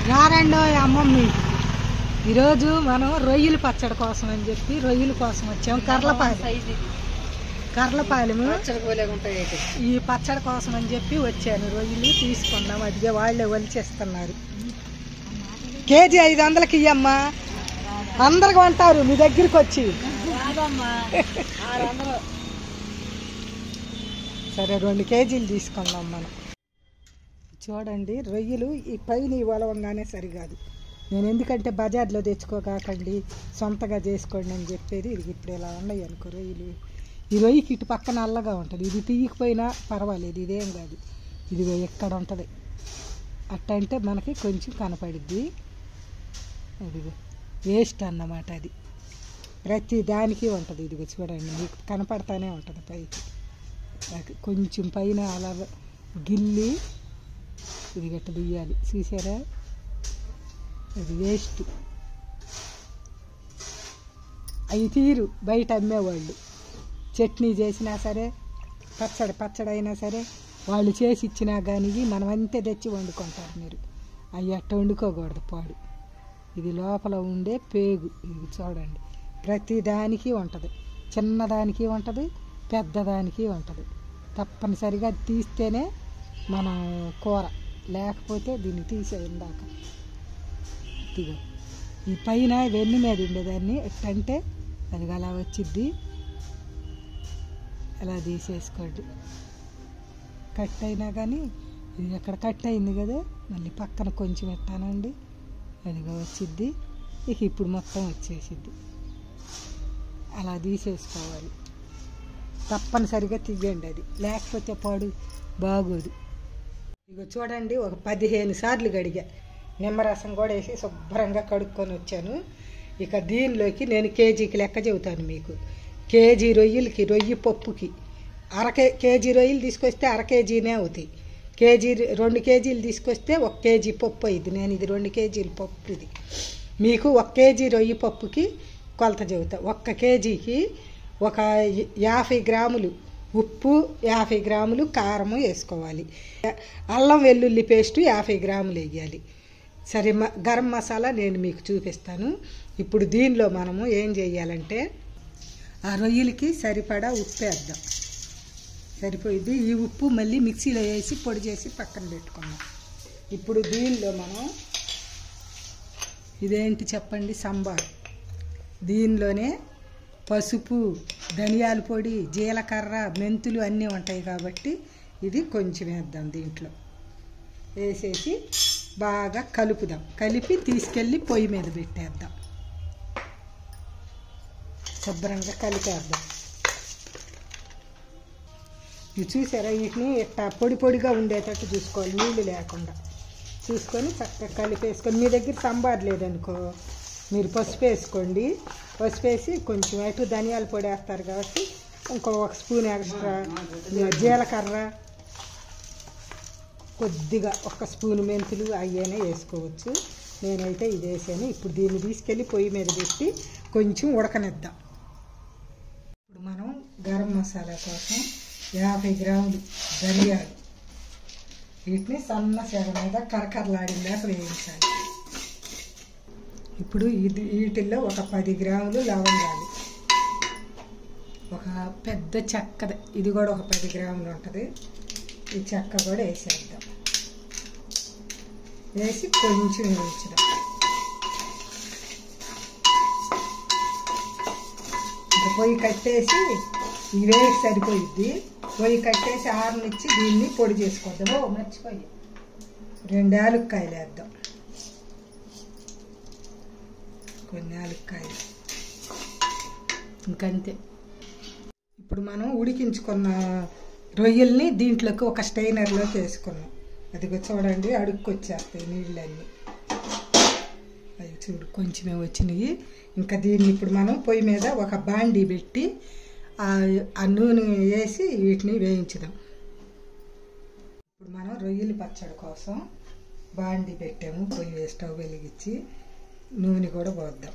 రారండో అమ్మమ్మి ఈరోజు మనం రొయ్యలు పచ్చడి కోసం అని చెప్పి రొయ్యల కోసం వచ్చాం కర్లపాలెం కర్లపాలెము ఈ పచ్చడి కోసం అని చెప్పి వచ్చాను రొయ్యలు తీసుకున్నాం అదిగే వాళ్ళే వలిచేస్తున్నారు కేజీ ఐదు వందలకి ఇయ్యమ్మా అందరికి అంటారు మీ దగ్గరికి వచ్చి సరే రెండు కేజీలు తీసుకుందాం మనం చూడండి రొయ్యలు ఈ పైన ఈ వలవంగానే సరికాదు నేను ఎందుకంటే బజార్లో తెచ్చుకోకాకండి సొంతగా చేసుకోండి అని చెప్పేది ఇది ఇప్పుడు ఇలా ఉన్నాయి అనుకో రొయ్యలు ఈ రొయ్యకి ఇటు పక్కన నల్లగా ఉంటుంది ఇది తీయకపోయినా పర్వాలేదు ఇదేం కాదు ఇది ఎక్కడ ఉంటుంది అట్ట అంటే మనకి కొంచెం కనపడిద్ది అదిగో వేస్ట్ అన్నమాట అది ప్రతి దానికి ఉంటుంది ఇదిగో చూడండి మీకు కనపడతానే ఉంటుంది పైకి అది కొంచెం పైన అలా గిల్లి ఇది గట్ట తీయాలి చూసారా అది వేస్ట్ అవి తీరు బయట అమ్మేవాళ్ళు చట్నీ చేసినా సరే పచ్చడి పచ్చడి అయినా సరే వాళ్ళు చేసి ఇచ్చినా కానీ మనం అంతే తెచ్చి వండుకుంటారు మీరు అవి అట్ట వండుకోకూడదు పాడు ఇది లోపల ఉండే పేగు ఇది చూడండి ప్రతి దానికి ఉంటుంది చిన్నదానికి ఉంటుంది పెద్దదానికి ఉంటుంది తప్పనిసరిగా తీస్తేనే మనం కూర లేకపోతే దీన్ని తీసే ఇందాక ఇదిగో ఈ పైన వెన్ను మీద ఉండేదాన్ని ఎట్టంటే అది అలా వచ్చిద్ది అలా తీసేసుకోండి కట్ అయినా కానీ ఇది అక్కడ కట్ అయింది కదా మళ్ళీ పక్కన కొంచెం ఎట్టానండి అదిగా వచ్చిద్ది ఇక ఇప్పుడు మొత్తం వచ్చేసిద్ది అలా తీసేసుకోవాలి తప్పనిసరిగా తీయండి అది లేకపోతే పాడు బాగోదు ఇక చూడండి ఒక పదిహేను సార్లు గడిగా నిమ్మరసం కూడా వేసి శుభ్రంగా కడుక్కొని వచ్చాను ఇక దీనిలోకి నేను కేజీకి లెక్క చెబుతాను మీకు కేజీ రొయ్యలకి రొయ్యి పప్పుకి అర కే కేజీ రొయ్యలు తీసుకొస్తే అర కేజీనే అవుతాయి కేజీ రెండు కేజీలు తీసుకొస్తే ఒక కేజీ పప్పు అయింది నేను ఇది రెండు కేజీల పప్పు ఇది మీకు ఒక కేజీ రొయ్యి పప్పుకి కొలత చెబుతా ఒక్క కేజీకి ఒక యాభై గ్రాములు ఉప్పు యాభై గ్రాములు కారము వేసుకోవాలి అల్లం వెల్లుల్లి పేస్టు యాభై గ్రాములు వేయాలి సరే మ గరం మసాలా నేను మీకు చూపిస్తాను ఇప్పుడు దీనిలో మనము ఏం చేయాలంటే ఆ రొయ్యలకి సరిపడా ఉప్పు వేద్దాం సరిపోయింది ఈ ఉప్పు మళ్ళీ మిక్సీలో వేసి పొడి చేసి పక్కన పెట్టుకున్నాం ఇప్పుడు దీనిలో మనం ఇదేంటి చెప్పండి సంబార్ దీనిలోనే పసుపు ధనియాల పొడి జీలకర్ర మెంతులు అన్నీ ఉంటాయి కాబట్టి ఇది కొంచెం వేద్దాం దీంట్లో వేసేసి బాగా కలుపుదాం కలిపి తీసుకెళ్ళి పొయ్యి మీద పెట్టేద్దాం శుభ్రంగా కలిపేద్దాం ఇవి చూసారా వీటిని ఇట్లా పొడి పొడిగా ఉండేటట్టు చూసుకోవాలి నీళ్ళు లేకుండా చూసుకొని చక్కగా కలిపేసుకొని మీ దగ్గర సంబార్ లేదనుకో మీరు పసుపు వేసుకోండి పసుపు వేసి కొంచెం అటు ధనియాల పొడి వేస్తారు కాబట్టి ఇంకో ఒక స్పూన్ ఎక్స్ట్రా జీలకర్ర కొద్దిగా ఒక స్పూన్ మెంతులు అయ్యేనే వేసుకోవచ్చు నేనైతే ఇది వేసాను ఇప్పుడు దీన్ని తీసుకెళ్ళి పొయ్యి మీద పెట్టి కొంచెం ఉడకనిద్దాం ఇప్పుడు మనం గరం మసాలా కోసం యాభై గ్రాములు ధనియాలు వీటిని సన్న సెగ మీద కరకరలాడిందాక వేయించాలి ఇప్పుడు ఇది వీటిల్లో ఒక పది గ్రాములు లవంగాలు ఒక పెద్ద చెక్క ఇది కూడా ఒక పది గ్రాములు ఉంటుంది ఈ చెక్క కూడా వేసేద్దాం వేసి కొంచెం వేయించడం ఇంకా పొయ్యి కట్టేసి ఇవే సరిపోయిద్ది పొయ్యి కట్టేసి ఆరునిచ్చి దీన్ని పొడి చేసుకోద్దాం ఓ మర్చిపోయి రెండు యాలుక్కాయలు వేద్దాం కొన్ని యాలుక్కాయలు ఇంకంతే ఇప్పుడు మనం ఉడికించుకున్న రొయ్యల్ని దీంట్లోకి ఒక స్టైనర్లోకి వేసుకున్నాం అదిగో చూడండి అడుక్కొచ్చేస్తాయి నీళ్ళన్నీ అవి చూడు కొంచెమే వచ్చినాయి ఇంకా దీన్ని ఇప్పుడు మనం పొయ్యి మీద ఒక బాండీ పెట్టి ఆ నూనె వేసి వీటిని వేయించుదాం ఇప్పుడు మనం రొయ్యల పచ్చడి కోసం బాండీ పెట్టాము పొయ్యి స్టవ్ వెలిగించి నూనె కూడా పోద్దాం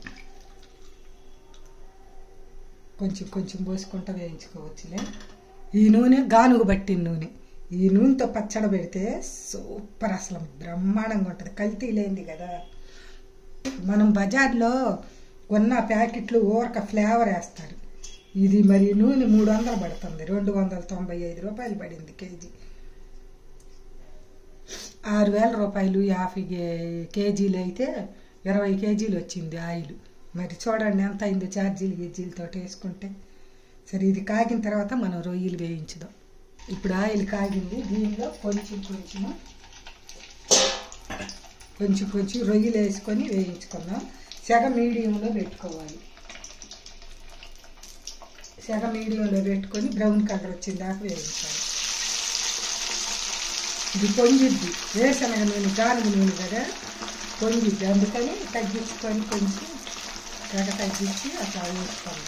కొంచెం కొంచెం పోసుకుంటా వేయించుకోవచ్చులే ఈ నూనె గానుగు పట్టిన నూనె ఈ నూనెతో పచ్చడి పెడితే సూపర్ అసలు బ్రహ్మాండంగా ఉంటుంది కల్తీ లేనిది కదా మనం బజార్లో కొన్న ప్యాకెట్లు ఊరక ఫ్లేవర్ వేస్తారు ఇది మరి నూనె మూడు వందలు పడుతుంది రెండు వందల తొంభై ఐదు రూపాయలు పడింది కేజీ ఆరు వేల రూపాయలు యాభై కే- కేజీలు అయితే ఇరవై కేజీలు వచ్చింది ఆయిల్ మరి చూడండి ఎంత అయిందో ఛార్జీలు గీజీలతో వేసుకుంటే సరే ఇది కాగిన తర్వాత మనం రొయ్యలు వేయించుదాం ఇప్పుడు ఆయిల్ కాగింది దీనిలో కొంచెం కొంచెము కొంచెం కొంచెం రొయ్యలు వేసుకొని వేయించుకుందాం సెగ మీడియంలో పెట్టుకోవాలి సెగ మీడియంలో పెట్టుకొని బ్రౌన్ కలర్ వచ్చిన దాకా వేయించాలి ఇది పొంగిద్ది వేరుశనగ నూనె గానుగ నూనె కదా పొంగిద్ది అందుకని తగ్గించుకొని కొంచెం తెగ తగ్గించి అట్లా వేసుకోవాలి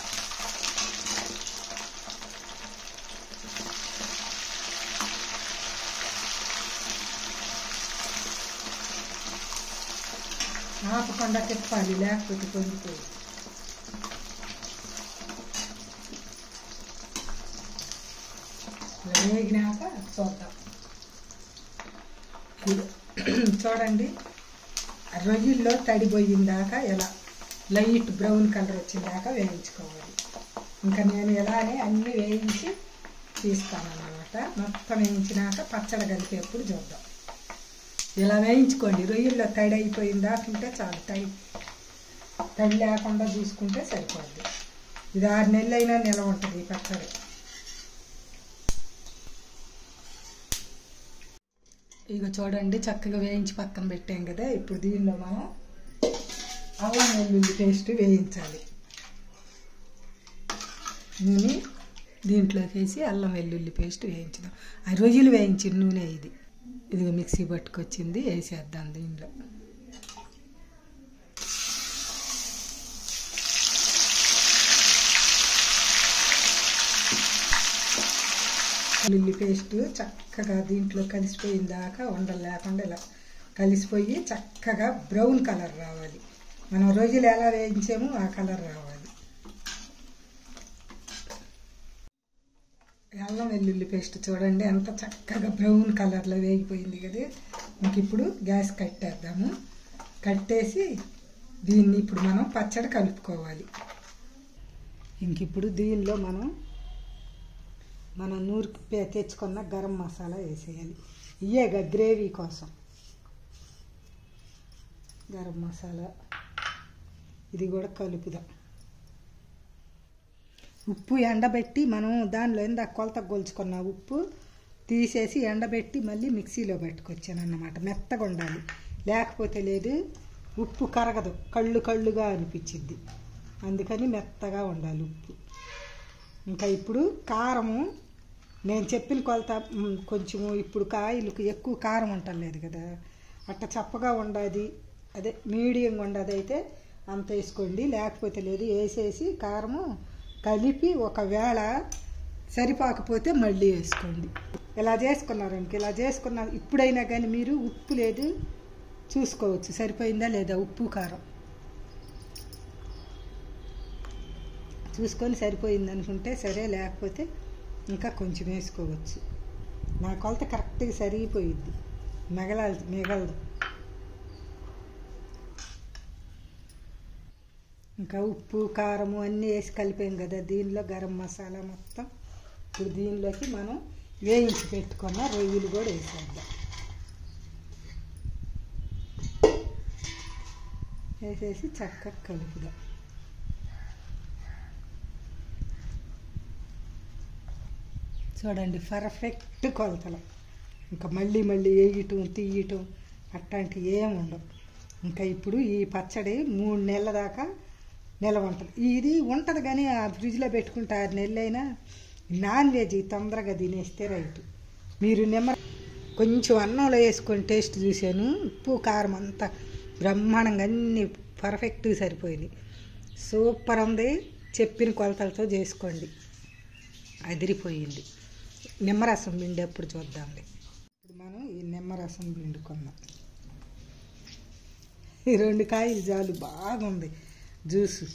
ఆపకుండా తిప్పాలి లేకపోతే పొంగిపోయి ఇలా వేగినాక చూద్దాం ఇది చూడండి ఆ రొయ్యల్లో తడిపోయిన దాకా ఎలా లైట్ బ్రౌన్ కలర్ వచ్చిన దాకా వేయించుకోవాలి ఇంకా నేను ఎలానే అన్నీ వేయించి తీస్తానన్నమాట మొత్తం వేయించినాక పచ్చడి కలిపేప్పుడు చూద్దాం ఇలా వేయించుకోండి రొయ్యల్లో తడి అయిపోయిన దాకా ఉంటే చాలు తడి తడి లేకుండా చూసుకుంటే సరిపోద్ది ఇది ఆరు నెలలు అయినా నిలవ ఉంటుంది ఈ పచ్చడి ఇక చూడండి చక్కగా వేయించి పక్కన పెట్టాం కదా ఇప్పుడు దీనిలో మనం అల్లం వెల్లుల్లి పేస్ట్ వేయించాలి నూనె దీంట్లోకి వేసి అల్లం వెల్లుల్లి పేస్ట్ వేయించడం ఆ రొయ్యలు వేయించిన నూనె ఇది ఇది మిక్సీ పట్టుకొచ్చింది వేసేద్దాం దీనిలో వెల్లుల్లి పేస్ట్ చక్కగా దీంట్లో కలిసిపోయిన దాకా ఉండలు లేకుండా ఇలా కలిసిపోయి చక్కగా బ్రౌన్ కలర్ రావాలి మనం రోజులు ఎలా వేయించామో ఆ కలర్ రావాలి అల్లం వెల్లుల్లి పేస్ట్ చూడండి ఎంత చక్కగా బ్రౌన్ కలర్లో వేగిపోయింది కదా ఇంక ఇప్పుడు గ్యాస్ కట్టేద్దాము కట్టేసి దీన్ని ఇప్పుడు మనం పచ్చడి కలుపుకోవాలి ఇంక ఇప్పుడు దీనిలో మనం మనం నూరు పే- తెచ్చుకున్న గరం మసాలా వేసేయాలి ఇయ్యేగా గ్రేవీ కోసం గరం మసాలా ఇది కూడా కలుపుదాం ఉప్పు ఎండబెట్టి మనం దానిలో ఇందాక కొలత గొలుచుకున్న ఉప్పు తీసేసి ఎండబెట్టి మళ్ళీ మిక్సీలో పెట్టుకొచ్చాను అన్నమాట మెత్తగా ఉండాలి లేకపోతే లేదు ఉప్పు కరగదు కళ్ళు కళ్ళుగా అనిపించిద్ది అందుకని మెత్తగా ఉండాలి ఉప్పు ఇంకా ఇప్పుడు కారము నేను చెప్పిన కొలత మ్, కొంచెము ఇప్పుడు కాయలకు ఎక్కువ కారం ఉండలేదు కదా అట్ట చప్పగా ఉండదు అదే మీడియంగా ఉండదు అయితే అంత వేసుకోండి లేకపోతే లేదు వేసేసి కారము కలిపి ఒకవేళ సరిపోకపోతే మళ్ళీ వేసుకోండి ఇలా చేసుకున్నారు ఇంక ఇలా చేసుకున్నారు ఇప్పుడైనా కానీ మీరు ఉప్పు లేదు చూసుకోవచ్చు సరిపోయిందా లేదా ఉప్పు కారం చూసుకొని సరిపోయింది అనుకుంటే సరే లేకపోతే ఇంకా కొంచెం వేసుకోవచ్చు నా కొలత కరెక్ట్గా సరిగిపోయిద్ది మిగలాలి మిగలదు ఇంకా ఉప్పు కారము అన్నీ వేసి కలిపాం కదా దీనిలో గరం మసాలా మొత్తం ఇప్పుడు దీనిలోకి మనం వేయించి పెట్టుకున్న రొయ్యలు కూడా వేసేద్దాం వేసేసి చక్కగా కలుపుదాం చూడండి పర్ఫెక్ట్ కొలతలు ఇంకా మళ్ళీ మళ్ళీ వేయటం తీయటం అట్లాంటివి ఏమి ఉండవు ఇంకా ఇప్పుడు ఈ పచ్చడి మూడు నెలల దాకా నిలవ ఉంటుంది ఇది ఉంటుంది కానీ ఆ ఫ్రిడ్జ్లో పెట్టుకుంటే ఆరు నెలలైనా నాన్ వెజ్ తొందరగా తినేస్తే రైట్ మీరు నిమ్మ కొంచెం అన్నంలో వేసుకొని టేస్ట్ చూశాను ఉప్పు కారం అంతా బ్రహ్మాండంగా అన్నీ పర్ఫెక్ట్గా సరిపోయినాయి సూపర్ ఉంది చెప్పిన కొలతలతో చేసుకోండి అదిరిపోయింది నిమ్మరసం పిండేప్పుడు చూద్దాంలే ఇప్పుడు మనం ఈ నిమ్మరసం పిండుకుందాం ఈ రెండు కాయలు చాలు బాగుంది జ్యూసు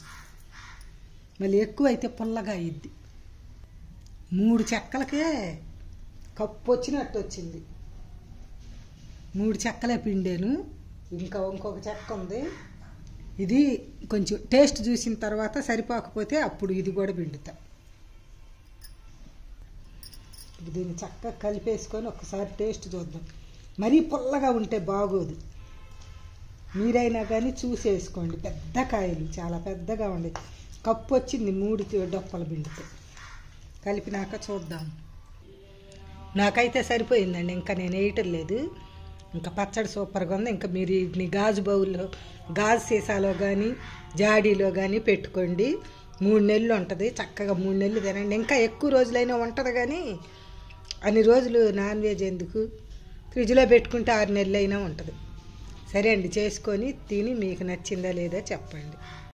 మళ్ళీ ఎక్కువ అయితే పుల్లగా అయ్యిద్ది మూడు చెక్కలకే కప్పు వచ్చినట్టు వచ్చింది మూడు చెక్కలే పిండాను ఇంకా ఇంకొక చెక్క ఉంది ఇది కొంచెం టేస్ట్ చూసిన తర్వాత సరిపోకపోతే అప్పుడు ఇది కూడా పిండుతా ఇప్పుడు దీన్ని చక్కగా కలిపేసుకొని ఒకసారి టేస్ట్ చూద్దాం మరీ పుల్లగా ఉంటే బాగోదు మీరైనా కానీ చూసేసుకోండి పెద్ద కాయలు చాలా పెద్దగా ఉండే కప్పు వచ్చింది మూడు డొప్పల పిండితే కలిపినాక చూద్దాం నాకైతే సరిపోయిందండి ఇంకా నేను వేయటం లేదు ఇంకా పచ్చడి సూపర్గా ఉంది ఇంకా మీరు వీటిని గాజు బౌల్లో గాజు సీసాలో కానీ జాడీలో కానీ పెట్టుకోండి మూడు నెలలు ఉంటుంది చక్కగా మూడు నెలలు తినండి ఇంకా ఎక్కువ రోజులైనా ఉంటుంది కానీ అన్ని రోజులు నాన్ వెజ్ ఎందుకు ఫ్రిడ్జ్లో పెట్టుకుంటే ఆరు నెలలు అయినా ఉంటుంది సరే అండి చేసుకొని తిని మీకు నచ్చిందా లేదా చెప్పండి